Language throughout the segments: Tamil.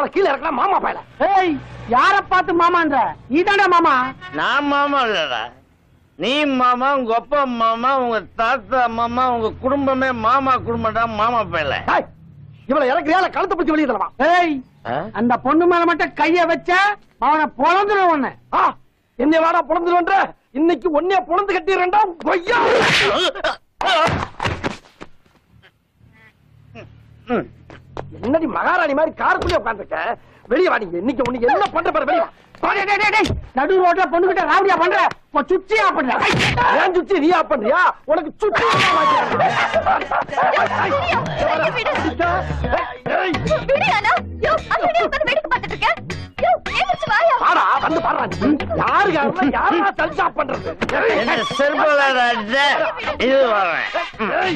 அவளை கீழே இறக்கலாம் மாமா பயல ஏய் யார பார்த்து மாமான்ற நீதான்டா மாமா நான் மாமா இல்லடா நீ மாமா உங்க அப்பா மாமா உங்க தாத்தா மாமா உங்க குடும்பமே மாமா குடும்பம்டா மாமா பையல டேய், இவளை இறக்குறியா இல்ல கழுத்தை பிடிச்சி வெளியே தரவா ஏய் அந்த பொண்ணு மேல மட்டும் கைய வச்ச அவனை பொழந்துடும் உன்னை ஆ என்னை வாடா பொழந்துருவன்ற இன்னைக்கு ஒன்னே பொழந்து கட்டிடுறா கொய்யா என்னடி மகாராணி மாதிரி காருக்குள்ளே உட்காந்துருக்க வெளியே வா நீங்க இன்னைக்கு உனக்கு என்ன பண்ற பாரு வெளியே வா. டேய், டேய், டேய், டேய், நடு ரோட்ல பொண்ணு கிட்ட ராவடியா பண்ற இப்போ சுச்சியா பண்ற ஏன் சுத்தி நீயா பண்றியா உனக்கு சுத்தி பாடா வந்து பாடுறா நீ. யாரு யாரு யாரா தல்ஜா பண்றது என்ன செருப்பலா அடிச்ச இது வரேன் ஏய்.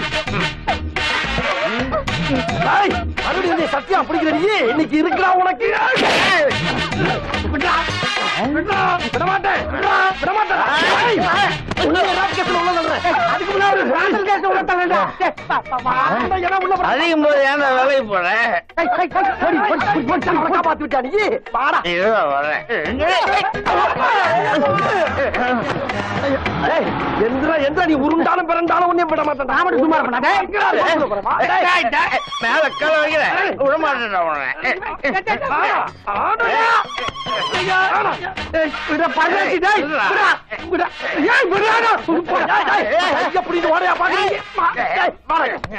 ஏய், மறுபடியும் நீ சத்தியா பிடிக்கிற நீ இன்னைக்கு இருக்கிறா உனக்கு ஏய். விட்றா. விட்றா. விட மாட்டேன் விட்றா. விட மாட்டேன் ஏய். உன்னை ரேப் கேஸ்ல உள்ள தள்ளுறேன். அதுக்கு முன்னாடி ராண்டல் கேஸ் உள்ள தள்ளடா டேய், வா, வா, வா. அந்த இடம் உள்ள போடா. அதிகம் போது ஏன்டா வேலைக்கு போறேன் ஏய், ஏய், ஏய், ஓடி, ஓடி, ஓடி, ஓடி. அவனை காப்பாத்தி விட்டா நீ வாடா இது வரேன் ஏய், எந்திரா எந்திரா நீ உருண்டாலும் பிறந்தாலும் உன்னை விட மாட்டேன் நான் மட்டும் சும்மா இருப்பேனா? டேய், எங்கடா ரோட்ல போற? வா, டேய். டேய், டேய், மேல கல வைக்கிறேன் விட மாட்டேன்டா உன்னை வாடா. ஆடுடா. ஐயா, ஆடா. ஏய், விட, பரதேசி, டேய், விடா, விடா. ஏய், விடாடா. ஏய், ஏய், ஏய், ஐயா, புடிச்சு ஓடையா பாக்குறீங்க? வா, டேய், வாடா.